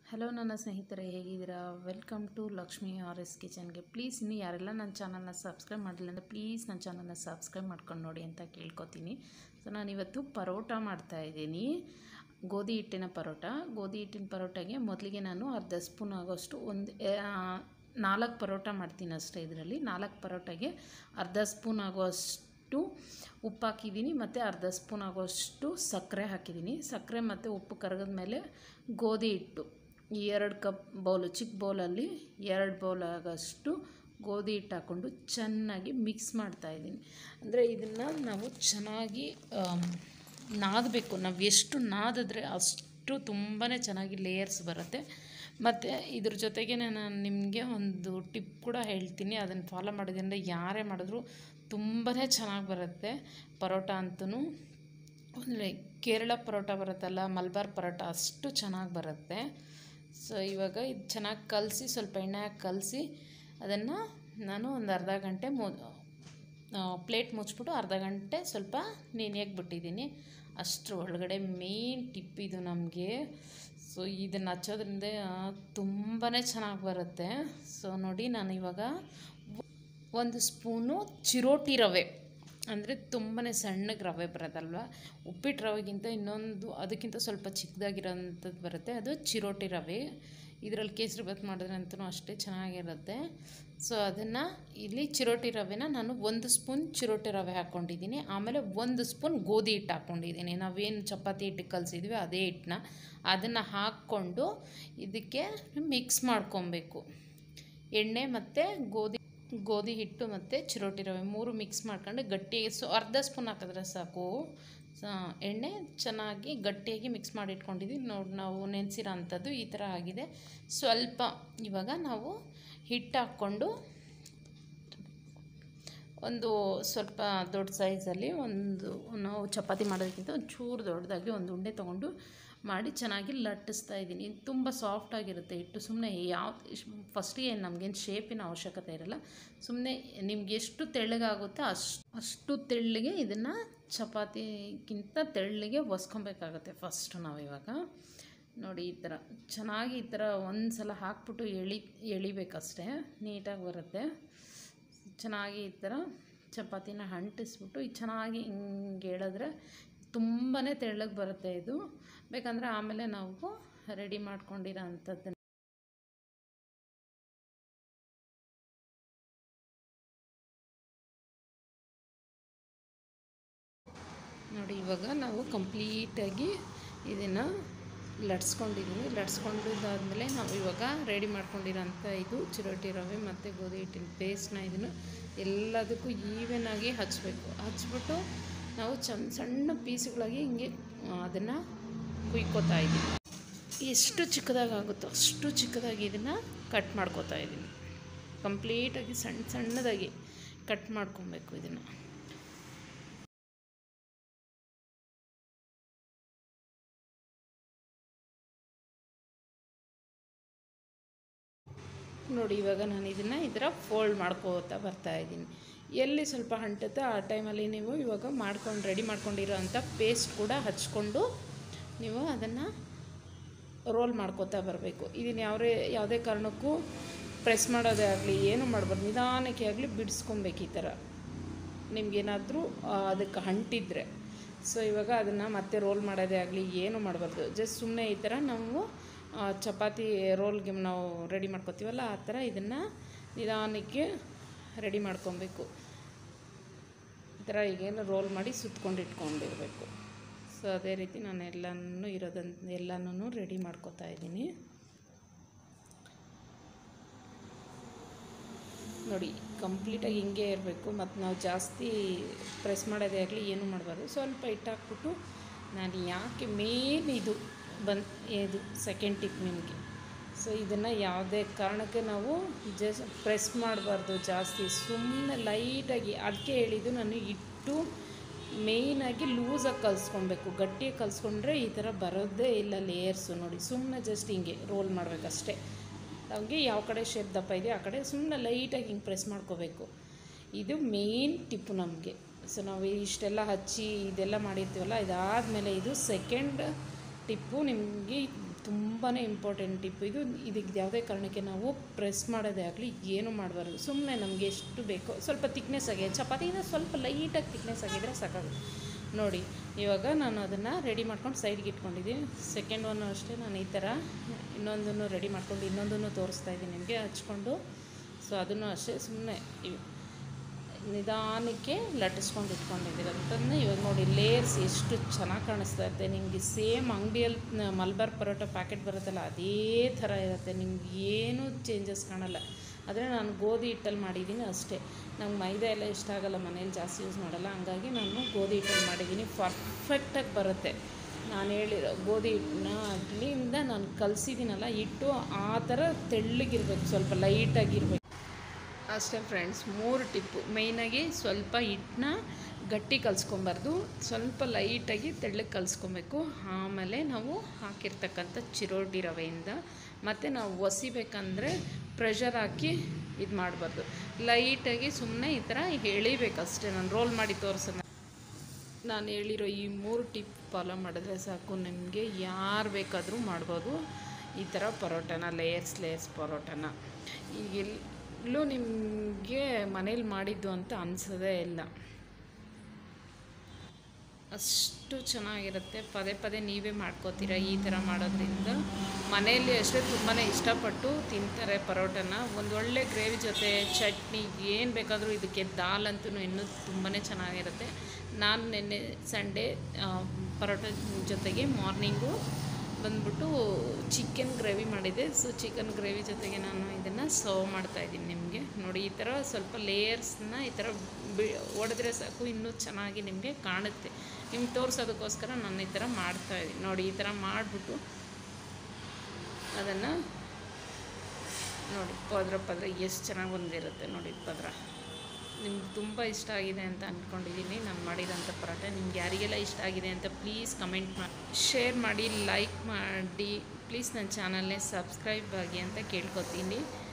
hello ನನ್ನ ಸ್ನೇಹಿತರೆ ಹೇಗಿದ್ದೀರಾ welcome to Lakshmi R S ಕಿಚನ್ಗೆ ಪ್ಲೀಸ್ ಇನ್ನು ಯಾರೆಲ್ಲ ನನ್ನ ಚಾನಲ್ನ ಸಬ್ಸ್ಕ್ರೈಬ್ ಮಾಡಿಲ್ಲ ಅಂದರೆ ಪ್ಲೀಸ್ ನನ್ನ ಚಾನಲ್ನ ಸಬ್ಸ್ಕ್ರೈಬ್ ಮಾಡ್ಕೊಂಡು ನೋಡಿ ಅಂತ ಕೇಳ್ಕೊತೀನಿ ಸೊ ನಾನಿವತ್ತು ಪರೋಟ ಮಾಡ್ತಾಯಿದ್ದೀನಿ ಗೋಧಿ ಹಿಟ್ಟಿನ ಪರೋಟ ಗೋಧಿ ಹಿಟ್ಟಿನ ಪರೋಟಗೆ ಮೊದಲಿಗೆ ನಾನು ಅರ್ಧ ಸ್ಪೂನ್ ಆಗೋಷ್ಟು ಒಂದು ನಾಲ್ಕು ಪರೋಟ ಮಾಡ್ತೀನಿ ಅಷ್ಟೇ ಇದರಲ್ಲಿ ನಾಲ್ಕು ಪರೋಟಗೆ ಅರ್ಧ ಸ್ಪೂನ್ ಆಗೋಷ್ಟು ಉಪ್ಪು ಹಾಕಿದ್ದೀನಿ ಮತ್ತು ಅರ್ಧ ಸ್ಪೂನ್ ಆಗೋಷ್ಟು ಸಕ್ಕರೆ ಹಾಕಿದ್ದೀನಿ ಸಕ್ಕರೆ ಮತ್ತು ಉಪ್ಪು ಕರಗಿದ ಮೇಲೆ ಗೋಧಿ ಹಿಟ್ಟು ಈ ಎರಡು ಕಪ್ ಬೌಲು ಚಿಕ್ಕ ಬೌಲಲ್ಲಿ ಎರಡು ಬೌಲ್ ಆಗೋಷ್ಟು ಗೋಧಿ ಹಿಟ್ಟು ಹಾಕ್ಕೊಂಡು ಚೆನ್ನಾಗಿ ಮಿಕ್ಸ್ ಮಾಡ್ತಾಯಿದ್ದೀನಿ ಅಂದರೆ ಇದನ್ನು ನಾವು ಚೆನ್ನಾಗಿ ನಾದಬೇಕು ನಾವು ಎಷ್ಟು ನಾದಿದ್ರೆ ಅಷ್ಟು ತುಂಬಾ ಚೆನ್ನಾಗಿ ಲೇಯರ್ಸ್ ಬರುತ್ತೆ ಮತ್ತು ಇದ್ರ ಜೊತೆಗೆ ನಾನು ನಿಮಗೆ ಒಂದು ಟಿಪ್ ಕೂಡ ಹೇಳ್ತೀನಿ ಅದನ್ನು ಫಾಲೋ ಮಾಡೋದ್ರಿಂದ ಯಾರೇ ಮಾಡಿದ್ರು ತುಂಬಾ ಚೆನ್ನಾಗಿ ಬರುತ್ತೆ ಪರೋಟ ಅಂತೂ ಅಂದರೆ ಕೇರಳ ಪರೋಟ ಬರುತ್ತಲ್ಲ ಮಲ್ಬಾರ್ ಪರೋಟ ಅಷ್ಟು ಚೆನ್ನಾಗಿ ಬರುತ್ತೆ ಸೊ ಇವಾಗ ಇದು ಚೆನ್ನಾಗಿ ಕಲಸಿ ಸ್ವಲ್ಪ ಎಣ್ಣೆ ಹಾಕಿ ಕಲಸಿ ಅದನ್ನು ನಾನು ಒಂದು ಅರ್ಧ ಗಂಟೆ ಮು ಪ್ಲೇಟ್ ಮುಚ್ಚಿಬಿಟ್ಟು ಅರ್ಧ ಗಂಟೆ ಸ್ವಲ್ಪ ನೆನೆಯಕ್ಕೆ ಬಿಟ್ಟಿದ್ದೀನಿ ಅಷ್ಟರ ಒಳಗಡೆ ಮೇನ್ ಟಿಪ್ ಇದು ನಮಗೆ ಸೊ ಇದನ್ನು ಹಚ್ಚೋದ್ರಿಂದ ತುಂಬಾ ಚೆನ್ನಾಗಿ ಬರುತ್ತೆ ಸೊ ನೋಡಿ ನಾನು ಇವಾಗ ಒಂದು ಸ್ಪೂನು ಚಿರೋಟಿ ರವೆ ಅಂದರೆ ತುಂಬಾ ಸಣ್ಣಗೆ ರವೆ ಬರೋದಲ್ವ ಉಪ್ಪಿಟ್ಟು ರವೆಗಿಂತ ಇನ್ನೊಂದು ಅದಕ್ಕಿಂತ ಸ್ವಲ್ಪ ಚಿಕ್ಕದಾಗಿರೋಂಥದ್ದು ಬರುತ್ತೆ ಅದು ಚಿರೋಟಿ ರವೆ ಇದರಲ್ಲಿ ಕೇಸರಿ ಬಾತ್ ಮಾಡಿದ್ರೆ ಅಂತೂ ಅಷ್ಟೇ ಚೆನ್ನಾಗಿರುತ್ತೆ ಸೊ ಅದನ್ನು ಇಲ್ಲಿ ಚಿರೋಟಿ ರವೆನ ನಾನು ಒಂದು ಸ್ಪೂನ್ ಚಿರೋಟಿ ರವೆ ಹಾಕ್ಕೊಂಡಿದ್ದೀನಿ ಆಮೇಲೆ ಒಂದು ಸ್ಪೂನ್ ಗೋಧಿ ಹಿಟ್ಟು ಹಾಕ್ಕೊಂಡಿದ್ದೀನಿ ನಾವೇನು ಚಪಾತಿ ಹಿಟ್ಟು ಕಲಿಸಿದ್ವಿ ಅದೇ ಹಿಟ್ಟನ್ನ ಅದನ್ನು ಹಾಕ್ಕೊಂಡು ಇದಕ್ಕೆ ಮಿಕ್ಸ್ ಮಾಡ್ಕೊಬೇಕು ಎಣ್ಣೆ ಮತ್ತು ಗೋಧಿ ಗೋಧಿ ಹಿಟ್ಟು ಮತ್ತು ಚಿರೋಟಿ ರವೆ ಮೂರು ಮಿಕ್ಸ್ ಮಾಡ್ಕೊಂಡು ಗಟ್ಟಿಯಾಗಿ ಸೊ ಅರ್ಧ ಸ್ಪೂನ್ ಹಾಕಿದ್ರೆ ಸಾಕು ಎಣ್ಣೆ ಚೆನ್ನಾಗಿ ಗಟ್ಟಿಯಾಗಿ ಮಿಕ್ಸ್ ಮಾಡಿ ಇಟ್ಕೊಂಡಿದ್ದೀವಿ ನೋಡಿ ನಾವು ನೆನೆಸಿರೋ ಅಂಥದ್ದು ಈ ಥರ ಆಗಿದೆ ಸ್ವಲ್ಪ ಇವಾಗ ನಾವು ಹಿಟ್ಟು ಹಾಕ್ಕೊಂಡು ಒಂದು ಸ್ವಲ್ಪ ದೊಡ್ಡ ಸೈಜಲ್ಲಿ ಒಂದು ನಾವು ಚಪಾತಿ ಮಾಡೋದಕ್ಕಿಂತ ಒಂದು ಚೂರು ದೊಡ್ಡದಾಗಿ ಒಂದು ಉಂಡೆ ತೊಗೊಂಡು ಮಾಡಿ ಚೆನ್ನಾಗಿ ಲಟ್ಟಿಸ್ತಾ ಇದ್ದೀನಿ ತುಂಬ ಸಾಫ್ಟಾಗಿರುತ್ತೆ ಹಿಟ್ಟು ಸುಮ್ಮನೆ ಯಾವ ಫಸ್ಟಿಗೆ ನಮಗೇನು ಶೇಪಿನ ಅವಶ್ಯಕತೆ ಇರಲ್ಲ ಸುಮ್ಮನೆ ನಿಮ್ಗೆ ಎಷ್ಟು ತೆಳ್ಳಗಾಗುತ್ತೋ ಅಷ್ಟು ಅಷ್ಟು ತೆಳ್ಳಗೆ ಇದನ್ನು ಚಪಾತಿಗಿಂತ ತೆಳ್ಳಗೆ ಒಸ್ಕೊಬೇಕಾಗತ್ತೆ ಫಸ್ಟು ನಾವು ಇವಾಗ ನೋಡಿ ಈ ಥರ ಚೆನ್ನಾಗಿ ಈ ಥರ ಒಂದು ಸಲ ಹಾಕ್ಬಿಟ್ಟು ಎಳಿ ಎಳಿಬೇಕಷ್ಟೇ ನೀಟಾಗಿ ಬರುತ್ತೆ ಚೆನ್ನಾಗಿ ಈ ಥರ ಚಪಾತಿನ ಅಂಟಿಸ್ಬಿಟ್ಟು ಈ ಚೆನ್ನಾಗಿ ಹಿಂಗೆ ಎಳೆದ್ರೆ ತುಂಬಾ ತೆಳ್ಳಗೆ ಬರುತ್ತೆ ಇದು ಬೇಕಂದರೆ ಆಮೇಲೆ ನಾವು ರೆಡಿ ಮಾಡ್ಕೊಂಡಿರೋ ಅಂಥದ್ದನ್ನು ನೋಡಿ ಇವಾಗ ನಾವು ಕಂಪ್ಲೀಟಾಗಿ ಇದನ್ನು ಲಟ್ಸ್ಕೊಂಡಿದ್ದೀನಿ ಲಟ್ಸ್ಕೊಂಡಿದ್ದಾದಮೇಲೆ ನಾವು ಇವಾಗ ರೆಡಿ ಮಾಡ್ಕೊಂಡಿರೋಂಥ ಇದು ಚಿರೋಟಿ ರವೆ ಮತ್ತು ಗೋಧಿ ಹಿಟ್ಟಿನ ಪೇಸ್ಟ್ನ ಇದನ್ನು ಎಲ್ಲದಕ್ಕೂ ಈವನಾಗಿ ಹಚ್ಚಬೇಕು ಹಚ್ಬಿಟ್ಟು ನಾವು ಚಂದ ಸಣ್ಣ ಪೀಸ್ಗಳಾಗಿ ಹಿಂಗೆ ಅದನ್ನು ಕುಯ್ಕೋತಾ ಇದ್ದೀವಿ ಎಷ್ಟು ಚಿಕ್ಕದಾಗುತ್ತೋ ಅಷ್ಟು ಚಿಕ್ಕದಾಗಿ ಇದನ್ನು ಕಟ್ ಮಾಡ್ಕೋತಾ ಇದ್ದೀನಿ ಕಂಪ್ಲೀಟಾಗಿ ಸಣ್ಣ ಸಣ್ಣದಾಗಿ ಕಟ್ ಮಾಡ್ಕೊಬೇಕು ಇದನ್ನು ನೋಡಿ ಇವಾಗ ನಾನು ಇದನ್ನು ಈ ಥರ ಫೋಲ್ಡ್ ಮಾಡ್ಕೋತಾ ಬರ್ತಾಯಿದ್ದೀನಿ ಎಲ್ಲಿ ಸ್ವಲ್ಪ ಅಂಟುತ್ತೋ ಆ ಟೈಮಲ್ಲಿ ನೀವು ಇವಾಗ ಮಾಡ್ಕೊಂಡು ರೆಡಿ ಮಾಡ್ಕೊಂಡಿರೋ ಅಂಥ ಪೇಸ್ಟ್ ಕೂಡ ಹಚ್ಕೊಂಡು ನೀವು ಅದನ್ನು ರೋಲ್ ಮಾಡ್ಕೋತಾ ಬರಬೇಕು ಇದನ್ನು ಯಾವುದೇ ಯಾವುದೇ ಕಾರಣಕ್ಕೂ ಪ್ರೆಸ್ ಮಾಡೋದೇ ಆಗಲಿ ಏನು ಮಾಡ್ಬಾರ್ದು ನಿಧಾನಕ್ಕೆ ಆಗಲಿ ಬಿಡಿಸ್ಕೊಬೇಕು ಈ ಥರ ನಿಮಗೇನಾದರೂ ಅದಕ್ಕೆ ಅಂಟಿದ್ರೆ ಸೊ ಇವಾಗ ಅದನ್ನು ಮತ್ತೆ ರೋಲ್ ಮಾಡೋದೇ ಆಗಲಿ ಏನು ಮಾಡಬಾರ್ದು ಜಸ್ಟ್ ಸುಮ್ಮನೆ ಈ ಥರ ನಾವು ಚಪಾತಿ ರೋಲ್ಗೆ ನಾವು ರೆಡಿ ಮಾಡ್ಕೊತೀವಲ್ಲ ಆ ಥರ ಇದನ್ನು ನಿಧಾನಕ್ಕೆ ರೆಡಿ ಮಾಡ್ಕೊಬೇಕು ಈ ಥರ ಈಗೇನು ರೋಲ್ ಮಾಡಿ ಸುತ್ಕೊಂಡು ಇಟ್ಕೊಂಡಿರಬೇಕು ಸೊ ಅದೇ ರೀತಿ ನಾನು ಎಲ್ಲನೂ ಇರೋದನ್ನು ಎಲ್ಲನೂ ರೆಡಿ ಮಾಡ್ಕೊತಾ ಇದ್ದೀನಿ ನೋಡಿ ಕಂಪ್ಲೀಟಾಗಿ ಹಿಂಗೆ ಇರಬೇಕು ಮತ್ತು ನಾವು ಜಾಸ್ತಿ ಪ್ರೆಸ್ ಮಾಡೋದೇ ಆಗಲಿ ಏನು ಮಾಡಬಾರ್ದು ಸ್ವಲ್ಪ ಹಿಟ್ಟು ಹಾಕ್ಬಿಟ್ಟು ನಾನು ಯಾಕೆ ಮೇನ್ ಇದು ಬಂದು ಇದು ಸೆಕೆಂಡ್ ಟಿಪ್ ನಿಮಗೆ ಸೊ ಇದನ್ನು ಯಾವುದೇ ಕಾರಣಕ್ಕೆ ನಾವು ಜಸ್ಟ್ ಪ್ರೆಸ್ ಮಾಡಬಾರ್ದು ಜಾಸ್ತಿ ಸುಮ್ಮನೆ ಲೈಟಾಗಿ ಅದಕ್ಕೆ ಹೇಳಿದ್ದು ನಾನು ಹಿಟ್ಟು ಮೇಯ್ನಾಗಿ ಲೂಸಾಗಿ ಕಲಿಸ್ಕೊಬೇಕು ಗಟ್ಟಿಯಾಗಿ ಕಲಿಸ್ಕೊಂಡ್ರೆ ಈ ಥರ ಬರೋದೇ ಇಲ್ಲ ಲೇಯರ್ಸು ನೋಡಿ ಸುಮ್ಮನೆ ಜಸ್ಟ್ ಹಿಂಗೆ ರೋಲ್ ಮಾಡಬೇಕಷ್ಟೇ ನಮಗೆ ಯಾವ ಕಡೆ ಶೇಪ್ ದಪ್ಪ ಇದೆ ಆ ಕಡೆ ಸುಮ್ಮನೆ ಲೈಟಾಗಿ ಹಿಂಗೆ ಪ್ರೆಸ್ ಮಾಡ್ಕೋಬೇಕು ಇದು ಮೇಯ್ನ್ ಟಿಪ್ಪು ನಮಗೆ ಸೊ ನಾವು ಇಷ್ಟೆಲ್ಲ ಹಚ್ಚಿ ಇದೆಲ್ಲ ಮಾಡಿರ್ತೀವಲ್ಲ ಇದಾದಮೇಲೆ ಇದು ಸೆಕೆಂಡ್ ಟಿಪ್ಪು ನಿಮಗೆ ತುಂಬಾ ಇಂಪಾರ್ಟೆಂಟ್ ಟಿಪ್ ಇದು ಇದಕ್ಕೆ ಯಾವುದೇ ಕಾರಣಕ್ಕೆ ನಾವು ಪ್ರೆಸ್ ಮಾಡೋದೇ ಆಗಲಿ ಏನು ಮಾಡಬಾರ್ದು ಸುಮ್ಮನೆ ನಮಗೆ ಎಷ್ಟು ಬೇಕೋ ಸ್ವಲ್ಪ ತಿಕ್ನೆಸ್ ಆಗಿ ಚಪಾತಿನ ಸ್ವಲ್ಪ ಲೈಟಾಗಿ ತಿಕ್ನೆಸ್ ಆಗಿದ್ರೆ ಸಾಕಾಗುತ್ತೆ ನೋಡಿ ಇವಾಗ ನಾನು ಅದನ್ನು ರೆಡಿ ಮಾಡ್ಕೊಂಡು ಸೈಡ್ಗೆ ಇಟ್ಕೊಂಡಿದ್ದೀನಿ ಸೆಕೆಂಡ್ ಒನ್ ಅಷ್ಟೇ ನಾನು ಈ ಥರ ಇನ್ನೊಂದನ್ನು ರೆಡಿ ಮಾಡ್ಕೊಂಡು ಇನ್ನೊಂದನ್ನು ತೋರಿಸ್ತಾ ಇದ್ದೀನಿ ನಿಮಗೆ ಹಚ್ಕೊಂಡು ಸೊ ಅದನ್ನು ಅಷ್ಟೇ ಸುಮ್ಮನೆ ನಿಧಾನಕ್ಕೆ ಲಟ್ಟಿಸ್ಕೊಂಡು ಇಟ್ಕೊಂಡಿದ್ದೀರ ಅಂತಂದರೆ ಇವಾಗ ನೋಡಿ ಲೇಯರ್ಸ್ ಎಷ್ಟು ಚೆನ್ನಾಗಿ ಕಾಣಿಸ್ತಾ ಇರುತ್ತೆ ನಿಮಗೆ ಸೇಮ್ ಅಂಗಡಿಯಲ್ಲಿ ಮಲ್ಬಾರ್ ಪರೋಟ ಪ್ಯಾಕೆಟ್ ಬರುತ್ತಲ್ಲ ಅದೇ ಥರ ಇರುತ್ತೆ ನಿಮ್ಗೆ ಏನೂ ಚೇಂಜಸ್ ಕಾಣಲ್ಲ ಆದರೆ ನಾನು ಗೋಧಿ ಹಿಟ್ಟಲ್ಲಿ ಮಾಡಿದ್ದೀನಿ ಅಷ್ಟೇ ನಂಗೆ ಮೈದಾ ಎಲ್ಲ ಇಷ್ಟ ಆಗಲ್ಲ ಮನೇಲಿ ಜಾಸ್ತಿ ಯೂಸ್ ಮಾಡಲ್ಲ ಹಂಗಾಗಿ ನಾನು ಗೋಧಿ ಹಿಟ್ಟಲ್ಲಿ ಮಾಡಿದ್ದೀನಿ ಪರ್ಫೆಕ್ಟಾಗಿ ಬರುತ್ತೆ ನಾನು ಹೇಳಿರೋ ಗೋಧಿ ಹಿಟ್ಟನ್ನ ಅಗ್ಲಿಂದ ನಾನು ಕಲಸಿದ್ದೀನಲ್ಲ ಹಿಟ್ಟು ಆ ಥರ ತೆಳ್ಳಗಿರ್ಬೇಕು ಸ್ವಲ್ಪ ಲೈಟಾಗಿರ್ಬೇಕು ಅಷ್ಟೇ ಫ್ರೆಂಡ್ಸ್ ಮೂರು ಟಿಪ್ಪು ಮೇಯ್ನಾಗಿ ಸ್ವಲ್ಪ ಹಿಟ್ಟನ್ನ ಗಟ್ಟಿ ಕಲಿಸ್ಕೊಬಾರ್ದು ಸ್ವಲ್ಪ ಲೈಟಾಗಿ ತೆಳ್ಳಗೆ ಕಲಿಸ್ಕೊಬೇಕು ಆಮೇಲೆ ನಾವು ಹಾಕಿರ್ತಕ್ಕಂಥ ಚಿರೋಟಿ ರವೆಯಿಂದ ಮತ್ತು ನಾವು ಒಸಿಬೇಕಂದ್ರೆ ಪ್ರೆಷರ್ ಹಾಕಿ ಇದು ಮಾಡಬಾರ್ದು ಲೈಟಾಗಿ ಸುಮ್ಮನೆ ಈ ಥರ ಎಳಿಬೇಕಷ್ಟೇ ನಾನು ರೋಲ್ ಮಾಡಿ ತೋರಿಸೋಣ ನಾನು ಹೇಳಿರೋ ಈ ಮೂರು ಟಿಪ್ ಫಾಲೋ ಮಾಡಿದ್ರೆ ಸಾಕು ನಿಮಗೆ ಯಾರು ಬೇಕಾದರೂ ಮಾಡ್ಬೋದು ಈ ಥರ ಪರೋಟನ ಲೇಯರ್ಸ್ ಲೇಯರ್ಸ್ ಪರೋಟನ ಈಗ ಎಲ್ಲೂ ನಿಮಗೆ ಮನೇಲಿ ಮಾಡಿದ್ದು ಅಂತ ಅನಿಸೋದೇ ಇಲ್ಲ ಅಷ್ಟು ಚೆನ್ನಾಗಿರುತ್ತೆ ಪದೇ ಪದೇ ನೀವೇ ಮಾಡ್ಕೋತೀರ ಈ ಥರ ಮಾಡೋದ್ರಿಂದ ಮನೆಯಲ್ಲಿ ಅಷ್ಟೇ ತುಂಬಾ ಇಷ್ಟಪಟ್ಟು ತಿಂತಾರೆ ಪರೋಟನ ಒಂದು ಒಳ್ಳೆ ಗ್ರೇವಿ ಜೊತೆ ಚಟ್ನಿ ಏನು ಬೇಕಾದರೂ ಇದಕ್ಕೆ ದಾಲ್ ಅಂತೂ ಇನ್ನೂ ತುಂಬಾ ಚೆನ್ನಾಗಿರುತ್ತೆ ನಾನು ನಿನ್ನೆ ಸಂಡೇ ಪರೋಟ ಜೊತೆಗೆ ಮಾರ್ನಿಂಗು ಬಂದ್ಬಿಟ್ಟು ಚಿಕನ್ ಗ್ರೇವಿ ಮಾಡಿದ್ದೆ ಸೊ ಚಿಕನ್ ಗ್ರೇವಿ ಜೊತೆಗೆ ನಾನು ಇದನ್ನು ಸರ್ವ್ ಮಾಡ್ತಾಯಿದ್ದೀನಿ ನಿಮಗೆ ನೋಡಿ ಈ ಥರ ಸ್ವಲ್ಪ ಲೇಯರ್ಸ್ನ ಈ ಥರ ಬಿ ಹೊಡೆದ್ರೆ ಸಾಕು ಇನ್ನೂ ಚೆನ್ನಾಗಿ ನಿಮಗೆ ಕಾಣುತ್ತೆ ನಿಮ್ಗೆ ತೋರಿಸೋದಕ್ಕೋಸ್ಕರ ನಾನು ಈ ಥರ ಮಾಡ್ತಾಯಿದ್ದೀನಿ ನೋಡಿ ಈ ಥರ ಮಾಡಿಬಿಟ್ಟು ಅದನ್ನು ನೋಡಿ ಪದ್ರ ಪದ್ರ ಎಷ್ಟು ಚೆನ್ನಾಗಿ ಬಂದಿರುತ್ತೆ ನೋಡಿ ಪದ್ರ ನಿಮ್ಗೆ ತುಂಬ ಇಷ್ಟ ಆಗಿದೆ ಅಂತ ಅಂದ್ಕೊಂಡಿದ್ದೀನಿ ನಾನು ಮಾಡಿರೋಂಥ ಪರೋಟ ನಿಮ್ಗೆ ಯಾರಿಗೆಲ್ಲ ಇಷ್ಟ ಆಗಿದೆ ಅಂತ ಪ್ಲೀಸ್ ಕಮೆಂಟ್ ಮಾಡಿ ಶೇರ್ ಮಾಡಿ ಲೈಕ್ ಮಾಡಿ ಪ್ಲೀಸ್ ನನ್ನ ಚಾನಲ್ನೇ ಸಬ್ಸ್ಕ್ರೈಬ್ ಆಗಿ ಅಂತ ಕೇಳ್ಕೊತೀನಿ